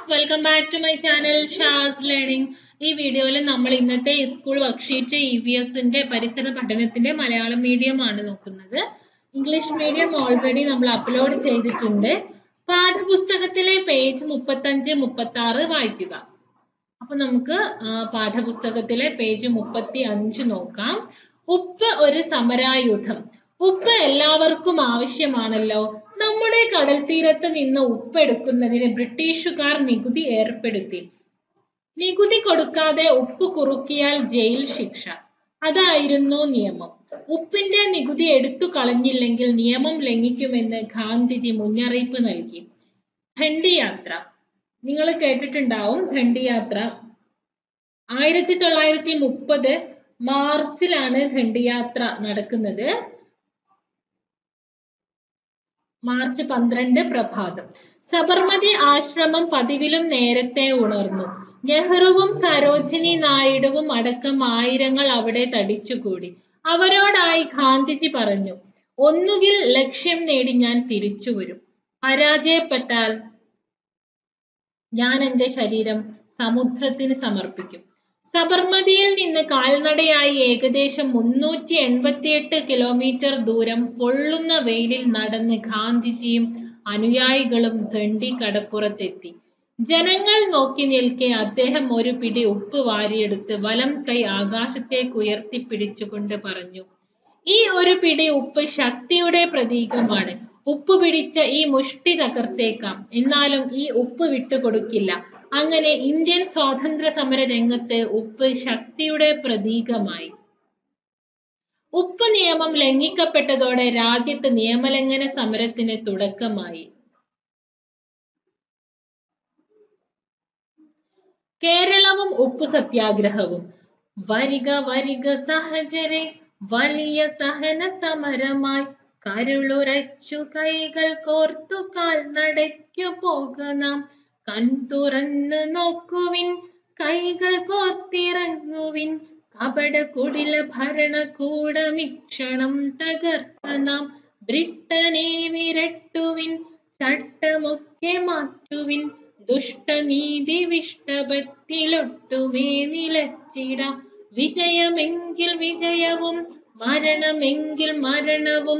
friends welcome back to my channel Shaz learning ഈ വീഡിയോയിൽ നമ്മൾ ഇന്നത്തെ സ്കൂൾ വർക്ക്ഷീറ്റ് ഇ വി എസിന്റെ പരിസര പഠനത്തിന്റെ മലയാളം മീഡിയം ആണ് നോക്കുന്നത് ഇംഗ്ലീഷ് മീഡിയം ഓൾറെഡി നമ്മൾ അപ്ലോഡ് ചെയ്തിട്ടുണ്ട് പാഠപുസ്തകത്തിലെ പേജ് മുപ്പത്തഞ്ച് മുപ്പത്തി ആറ് വായിക്കുക അപ്പൊ നമുക്ക് ആ, പാഠപുസ്തകത്തിലെ പേജ് മുപ്പത്തി അഞ്ച് നോക്കാം ഉപ്പ് ഒരു സമരായുധം ഉപ്പ് എല്ലാവർക്കും ആവശ്യമാണല്ലോ നമ്മുടെ കടൽ തീരത്ത് നിന്ന് ഉപ്പ് എടുക്കുന്നതിന് ബ്രിട്ടീഷുകാർ നികുതി ഏർപ്പെടുത്തി നികുതി കൊടുക്കാതെ ഉപ്പ് കുറുക്കിയാൽ ജയിൽ ശിക്ഷ അതായിരുന്നു നിയമം ഉപ്പിന്റെ നികുതി എടുത്തു കളഞ്ഞില്ലെങ്കിൽ നിയമം ലംഘിക്കുമെന്ന് ഗാന്ധിജി മുന്നറിയിപ്പ് നൽകി ദണ്ഡിയാത്ര നിങ്ങൾ കേട്ടിട്ടുണ്ടാവും ദണ്ഡിയാത്ര ആയിരത്തി തൊള്ളായിരത്തി മുപ്പത് മാർച്ചിലാണ് ദണ്ഡിയാത്ര നടക്കുന്നത് മാർച്ച് പന്ത്രണ്ട് പ്രഭാതം സബർമതി ആശ്രമം പതിവിലും നേരത്തെ ഉണർന്നു നെഹ്റുവും സരോജിനി നായിഡുവും അടക്കം ആയിരങ്ങൾ അവിടെ തടിച്ചുകൂടി അവരോടായി ഗാന്ധിജി പറഞ്ഞു ഒന്നുകിൽ ലക്ഷ്യം നേടി ഞാൻ തിരിച്ചു വരും പരാജയപ്പെട്ടാൽ ഞാൻ എന്റെ ശരീരം സമുദ്രത്തിന് സമർപ്പിക്കും സബർമതിയിൽ നിന്ന് കാൽനടയായി ഏകദേശം മുന്നൂറ്റി എൺപത്തിയെട്ട് കിലോമീറ്റർ ദൂരം പൊള്ളുന്ന വെയിലിൽ നടന്ന് ഗാന്ധിജിയും അനുയായികളും ദണ്ഡി കടപ്പുറത്തെത്തി ജനങ്ങൾ നോക്കി നിൽക്കെ അദ്ദേഹം ഒരു പിടി ഉപ്പ് വാരിയെടുത്ത് വലം കൈ ആകാശത്തേക്ക് ഉയർത്തിപ്പിടിച്ചുകൊണ്ട് പറഞ്ഞു ഈ ഒരു പിടി ഉപ്പ് ശക്തിയുടെ പ്രതീകമാണ് ഉപ്പ് പിടിച്ച ഈ മുഷ്ടി തകർത്തേക്കാം എന്നാലും ഈ ഉപ്പ് വിട്ടുകൊടുക്കില്ല അങ്ങനെ ഇന്ത്യൻ സ്വാതന്ത്ര്യ സമര രംഗത്ത് ഉപ്പ് ശക്തിയുടെ പ്രതീകമായി ഉപ്പ് നിയമം ലംഘിക്കപ്പെട്ടതോടെ രാജ്യത്ത് നിയമലംഘന സമരത്തിന് തുടക്കമായി കേരളവും ഉപ്പു സത്യാഗ്രഹവും വരിക വരിക സഹചരെ വലിയ സഹന സമരമായി കരുളുറച്ചു കൈകൾ കോർത്തു കാൽ നടയ്ക്കു പോക നാം കൺതുറന്നു നോക്കുവിൻ കൈകൾ കോർത്തിറങ്ങുവിൻ കപട കുടില ഭരണകൂടമിക്ഷണം തകർത്ത നാം ബ്രിട്ടനെ വിരട്ടുവിൻ ചട്ടമൊക്കെ മാറ്റുവിൻ ദുഷ്ടനീതി വിഷ്ടപത്തിലൊട്ടുമേ നിലച്ചിടാം വിജയമെങ്കിൽ വിജയവും മരണമെങ്കിൽ മരണവും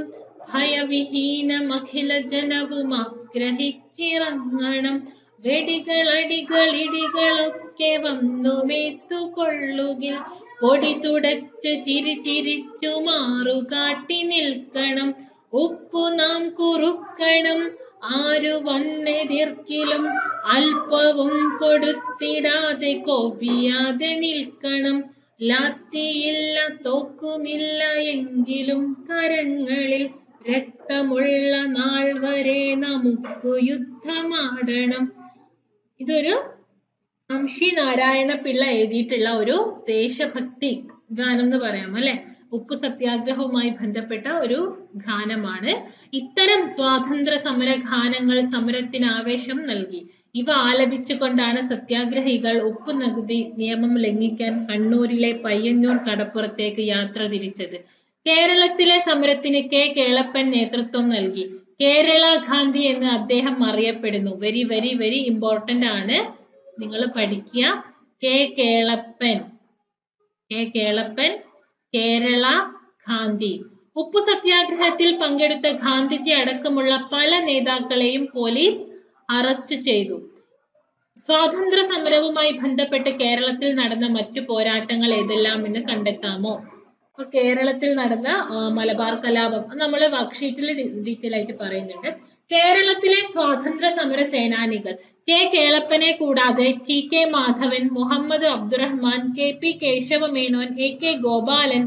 ഭയവിഹീനം അഖില ജനവും ആഗ്രഹിച്ചിറങ്ങണം വെടികളടികൾ ഇടികളൊക്കെ വന്നു മേത്തുകൊള്ളുകിൽ പൊടി തുടച്ച് ചിരി ചിരിച്ചു മാറു കാട്ടി നിൽക്കണം ഉപ്പു നാം കുറുക്കണം ആരു വന്നെതിർക്കിലും അല്പവും കൊടുത്തിടാതെ കോപിയാതെ നിൽക്കണം ലാത്തിയില്ല തോക്കുമില്ല എങ്കിലും കരങ്ങളിൽ രക്തമുള്ള നാൾ വരെ നമുക്ക് യുദ്ധമാടണം ഇതൊരു അംഷി നാരായണ പിള്ള എഴുതിയിട്ടുള്ള ഒരു ദേശഭക്തി ഗാനം എന്ന് പറയാം അല്ലെ ഉപ്പു സത്യാഗ്രഹവുമായി ബന്ധപ്പെട്ട ഒരു ഗാനമാണ് ഇത്തരം സ്വാതന്ത്ര്യ സമര ഗാനങ്ങൾ സമരത്തിന് ആവേശം നൽകി ഇവ ആലപിച്ചുകൊണ്ടാണ് സത്യാഗ്രഹികൾ ഉപ്പു നികുതി നിയമം ലംഘിക്കാൻ കണ്ണൂരിലെ പയ്യന്നൂർ കടപ്പുറത്തേക്ക് യാത്ര തിരിച്ചത് കേരളത്തിലെ സമരത്തിന് കെ കേളപ്പൻ നേതൃത്വം നൽകി കേരള ഗാന്ധി എന്ന് അദ്ദേഹം അറിയപ്പെടുന്നു വെരി വെരി വെരി ഇമ്പോർട്ടന്റ് ആണ് നിങ്ങൾ പഠിക്കുക കെ കേളപ്പൻ കെ കേളപ്പൻ കേരള ഗാന്ധി ഉപ്പു സത്യാഗ്രഹത്തിൽ പങ്കെടുത്ത ഗാന്ധിജി അടക്കമുള്ള പല നേതാക്കളെയും പോലീസ് അറസ്റ്റ് ചെയ്തു സ്വാതന്ത്ര്യ സമരവുമായി ബന്ധപ്പെട്ട് കേരളത്തിൽ നടന്ന മറ്റു പോരാട്ടങ്ങൾ ഏതെല്ലാം എന്ന് കണ്ടെത്താമോ അപ്പൊ കേരളത്തിൽ നടന്ന ആ, മലബാർ കലാപം നമ്മൾ വർക്ക്ഷീറ്റിൽ ഡീറ്റെയിൽ ആയിട്ട് പറയുന്നുണ്ട് കേരളത്തിലെ സ്വാതന്ത്ര്യ സമര സേനാനികൾ കെ കേളപ്പനെ കൂടാതെ T K Madhavan Muhammad Abdurahman K P Kesavamenon A K Gopalan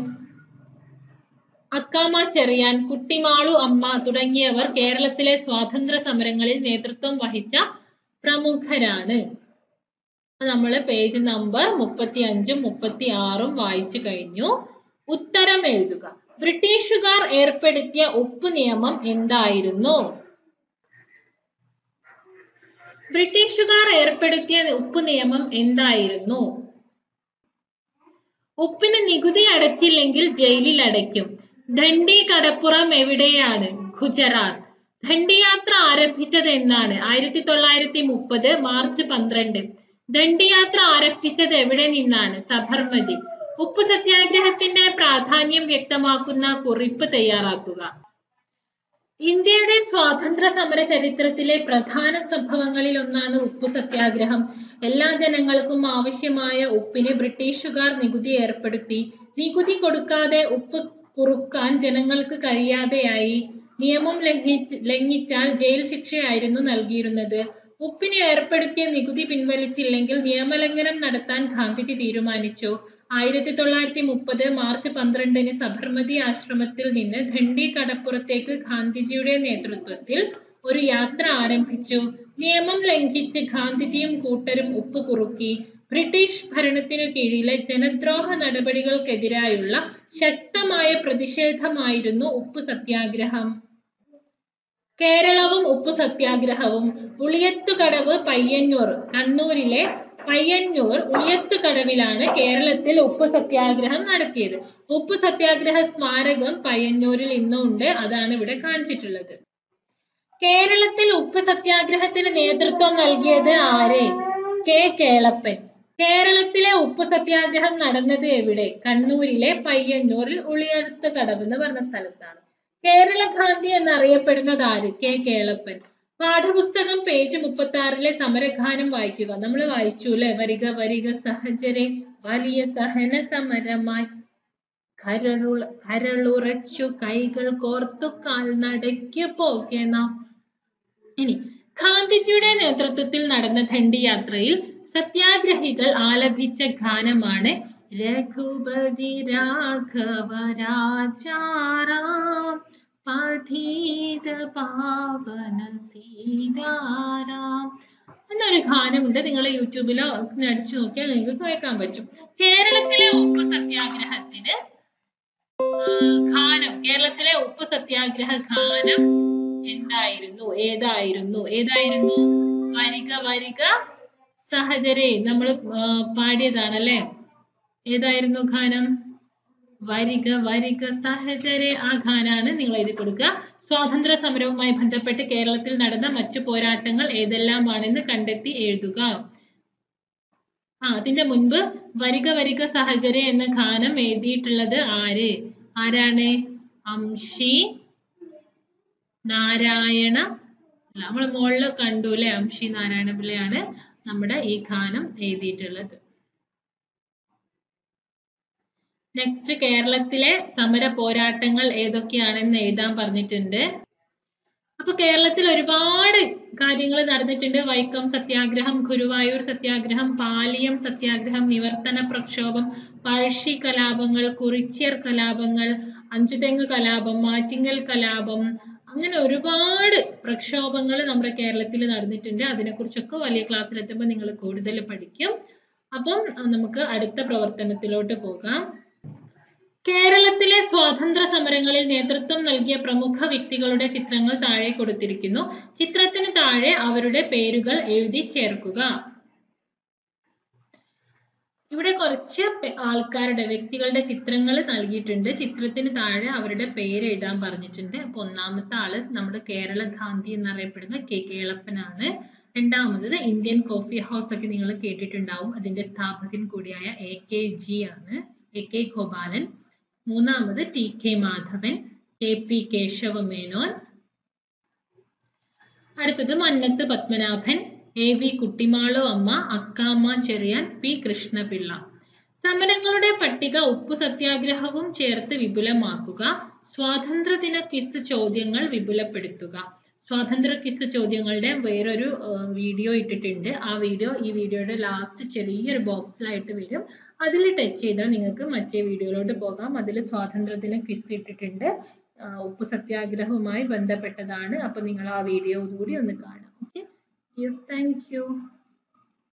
Akkamma Cheriyan Kuttimalu Amma തുടങ്ങിയവർ കേരളത്തിലെ സ്വാതന്ത്ര്യ സമരങ്ങളിൽ നേതൃത്വം വഹിച്ച പ്രമുഖരാണ് നമ്മൾ പേജ് നമ്പർ മുപ്പത്തി അഞ്ചും മുപ്പത്തി ആറും വായിച്ചു കഴിഞ്ഞു ഉത്തരം എഴുതുക ബ്രിട്ടീഷുകാർ ഏർപ്പെടുത്തിയ ഉപ്പ് നിയമം എന്തായിരുന്നു ബ്രിട്ടീഷുകാർ ഏർപ്പെടുത്തിയ ഉപ്പ് നിയമം എന്തായിരുന്നു ഉപ്പിന് നികുതി അടച്ചില്ലെങ്കിൽ ജയിലിൽ അടയ്ക്കും ദണ്ഡി കടപ്പുറം എവിടെയാണ് ഗുജറാത്ത് ദണ്ഡിയാത്ര ആരംഭിച്ചത് എന്നാണ് ആയിരത്തി തൊള്ളായിരത്തി മുപ്പത് മാർച്ച് പന്ത്രണ്ട് ദണ്ഡിയാത്ര ആരംഭിച്ചത് എവിടെ നിന്നാണ് സബർമതി ഉപ്പു സത്യാഗ്രഹത്തിന്റെ പ്രാധാന്യം വ്യക്തമാക്കുന്ന കുറിപ്പ് തയ്യാറാക്കുക ഇന്ത്യയുടെ സ്വാതന്ത്ര്യ സമര ചരിത്രത്തിലെ പ്രധാന സംഭവങ്ങളിൽ ഒന്നാണ് ഉപ്പു സത്യാഗ്രഹം എല്ലാ ജനങ്ങൾക്കും ആവശ്യമായ ഉപ്പിന് ബ്രിട്ടീഷുകാർ നികുതി ഏർപ്പെടുത്തി നികുതി കൊടുക്കാതെ ഉപ്പ് കുറുക്കാൻ ജനങ്ങൾക്ക് കഴിയാതെയായി നിയമം ലംഘിച്ച് ലംഘിച്ചാൽ ജയിൽ ശിക്ഷയായിരുന്നു നൽകിയിരുന്നത് ഉപ്പിന് ഏർപ്പെടുത്തിയ നികുതി പിൻവലിച്ചില്ലെങ്കിൽ നിയമലംഘനം നടത്താൻ ഗാന്ധിജി തീരുമാനിച്ചു ആയിരത്തി തൊള്ളായിരത്തി മുപ്പത് മാർച്ച് പന്ത്രണ്ടിന് സബർമതി ആശ്രമത്തിൽ നിന്ന് ധണ്ഡി കടപ്പുറത്തേക്ക് ഗാന്ധിജിയുടെ നേതൃത്വത്തിൽ ഒരു യാത്ര ആരംഭിച്ചു നിയമം ലംഘിച്ച് ഗാന്ധിജിയും കൂട്ടരും ഉപ്പ് കുറുക്കി ബ്രിട്ടീഷ് ഭരണത്തിനു കീഴിലെ ജനദ്രോഹ നടപടികൾക്കെതിരായുള്ള ശക്തമായ പ്രതിഷേധമായിരുന്നു ഉപ്പ് സത്യാഗ്രഹം കേരളവും ഉപ്പു സത്യാഗ്രഹവും ഉളിയത്തുകടവ് പയ്യന്നൂർ കണ്ണൂരിലെ പയ്യന്നൂർ ഉളിയത്തുകടവിലാണ് കേരളത്തിൽ ഉപ്പു സത്യാഗ്രഹം നടത്തിയത് ഉപ്പു സത്യാഗ്രഹ സ്മാരകം പയ്യന്നൂരിൽ ഇന്നും ഉണ്ട് അതാണ് ഇവിടെ കാണിച്ചിട്ടുള്ളത് കേരളത്തിൽ ഉപ്പ് സത്യാഗ്രഹത്തിന് നേതൃത്വം നൽകിയത് ആര് കെ കേളപ്പൻ കേരളത്തിലെ ഉപ്പു സത്യാഗ്രഹം നടന്നത് എവിടെ കണ്ണൂരിലെ പയ്യന്നൂരിൽ ഉളിയത്ത് കടവ് എന്ന് പറഞ്ഞ സ്ഥലത്താണ് കേരള ഗാന്ധി എന്നറിയപ്പെടുന്നത് ആര് കെ കേളപ്പൻ പാഠപുസ്തകം പേജ് മുപ്പത്തി ആറിലെ സമരഗാനം വായിക്കുക നമ്മൾ വായിച്ചു അല്ലെ വരിക വരിക സഹചരെ വലിയ സഹന സമരമായി കരളുള കരളുറച്ചു കൈകൾ കോർത്തു കാൽനടയ്ക്ക് പോകെ നാം ഇനി ഗാന്ധിജിയുടെ നേതൃത്വത്തിൽ നടന്ന ദണ്ഡി യാത്രയിൽ സത്യാഗ്രഹികൾ ആലപിച്ച ഗാനമാണ് രഘുപതി രാഘവ രാജാറാം പഥീത പാവന സീതാറാം എന്നൊരു ഗാനമുണ്ട് നിങ്ങൾ യൂട്യൂബിലോ ഒക്കെ അടിച്ചു നോക്കിയാൽ നിങ്ങൾക്ക് കേൾക്കാൻ പറ്റും കേരളത്തിലെ ഉപ്പ് സത്യാഗ്രഹത്തിന് ഗാനം കേരളത്തിലെ ഉപ്പ് സത്യാഗ്രഹ ഗാനം എന്തായിരുന്നു ഏതായിരുന്നു ഏതായിരുന്നു വരിക വരിക സഹചരെ നമ്മൾ പാടിയതാണല്ലേ ഏതായിരുന്നു ഗാനം വരിക വരിക സഹചരെ ആ ഗാനാണ് നിങ്ങൾ എഴുതി കൊടുക്കുക സ്വാതന്ത്ര്യ സമരവുമായി ബന്ധപ്പെട്ട് കേരളത്തിൽ നടന്ന മറ്റു പോരാട്ടങ്ങൾ ഏതെല്ലാമാണെന്ന് കണ്ടെത്തി എഴുതുക ആ അതിന്റെ മുൻപ് വരിക വരിക സഹചരെ എന്ന ഗാനം എഴുതിയിട്ടുള്ളത് ആര് ആരാണ് അംഷി നാരായണ നമ്മൾ മുകളിൽ കണ്ടു അല്ലെ അംഷി നാരായണ പിള്ളയാണ് നമ്മുടെ ഈ ഗാനം എഴുതിയിട്ടുള്ളത് നെക്സ്റ്റ് കേരളത്തിലെ സമര പോരാട്ടങ്ങൾ ഏതൊക്കെയാണെന്ന് എഴുതാൻ പറഞ്ഞിട്ടുണ്ട് അപ്പൊ കേരളത്തിൽ ഒരുപാട് കാര്യങ്ങൾ നടന്നിട്ടുണ്ട് വൈക്കം സത്യാഗ്രഹം ഗുരുവായൂർ സത്യാഗ്രഹം പാലിയം സത്യാഗ്രഹം നിവർത്തന പ്രക്ഷോഭം പഴശ്ശി കലാപങ്ങൾ കുറിച്യർ കലാപങ്ങൾ അഞ്ചുതെങ്ങ് കലാപം മാറ്റിങ്ങൽ കലാപം അങ്ങനെ ഒരുപാട് പ്രക്ഷോഭങ്ങൾ നമ്മുടെ കേരളത്തിൽ നടന്നിട്ടുണ്ട് അതിനെക്കുറിച്ചൊക്കെ വലിയ ക്ലാസ്സിലെത്തുമ്പോൾ നിങ്ങൾ കൂടുതൽ പഠിക്കും അപ്പം നമുക്ക് അടുത്ത പ്രവർത്തനത്തിലോട്ട് പോകാം കേരളത്തിലെ സ്വാതന്ത്ര്യ സമരങ്ങളിൽ നേതൃത്വം നൽകിയ പ്രമുഖ വ്യക്തികളുടെ ചിത്രങ്ങൾ താഴെ കൊടുത്തിരിക്കുന്നു ചിത്രത്തിന് താഴെ അവരുടെ പേരുകൾ എഴുതി ചേർക്കുക ഇവിടെ കുറച്ച് ആൾക്കാരുടെ വ്യക്തികളുടെ ചിത്രങ്ങൾ നൽകിയിട്ടുണ്ട് ചിത്രത്തിന് താഴെ അവരുടെ പേര് എഴുതാൻ പറഞ്ഞിട്ടുണ്ട് അപ്പൊ ഒന്നാമത്തെ ആള് നമ്മുടെ കേരള ഗാന്ധി എന്നറിയപ്പെടുന്ന കെ കേളപ്പനാണ് രണ്ടാമത്തത് ഇന്ത്യൻ കോഫി ഹൗസ് ഒക്കെ നിങ്ങൾ കേട്ടിട്ടുണ്ടാവും അതിന്റെ സ്ഥാപകൻ കൂടിയായ എ കെ ജി ആണ് എ കെ ഗോപാലൻ മൂന്നാമത് T K Madhavan K P Kesava Menon അടുത്തത് Mannath Padmanabhan A V Kuttimalu Amma Akkamma Cheriyan P Krishnapillai സമരങ്ങളുടെ പട്ടിക ഉപ്പു സത്യാഗ്രഹവും ചേർത്ത് വിപുലമാക്കുക സ്വാതന്ത്ര്യദിന ക്വിസ് ചോദ്യങ്ങൾ വിപുലപ്പെടുത്തുക സ്വാതന്ത്ര്യ ക്വിസ് ചോദ്യങ്ങളുടെ വേറൊരു വീഡിയോ ഇട്ടിട്ടുണ്ട് ആ വീഡിയോ ഈ വീഡിയോയുടെ ലാസ്റ്റ് ചെറിയൊരു ബോക്സിലായിട്ട് വരും അതിൽ ടച്ച് ചെയ്താൽ നിങ്ങൾക്ക് മറ്റേ വീഡിയോയിലോട്ട് പോകാം അതിൽ സ്വാതന്ത്ര്യദിന ക്വിസ് ഇട്ടിട്ടുണ്ട് ഉപ്പു സത്യാഗ്രഹവുമായി ബന്ധപ്പെട്ടതാണ് അപ്പൊ നിങ്ങൾ ആ വീഡിയോ കൂടി ഒന്ന് കാണാം ഓക്കെ യെസ് താങ്ക് യു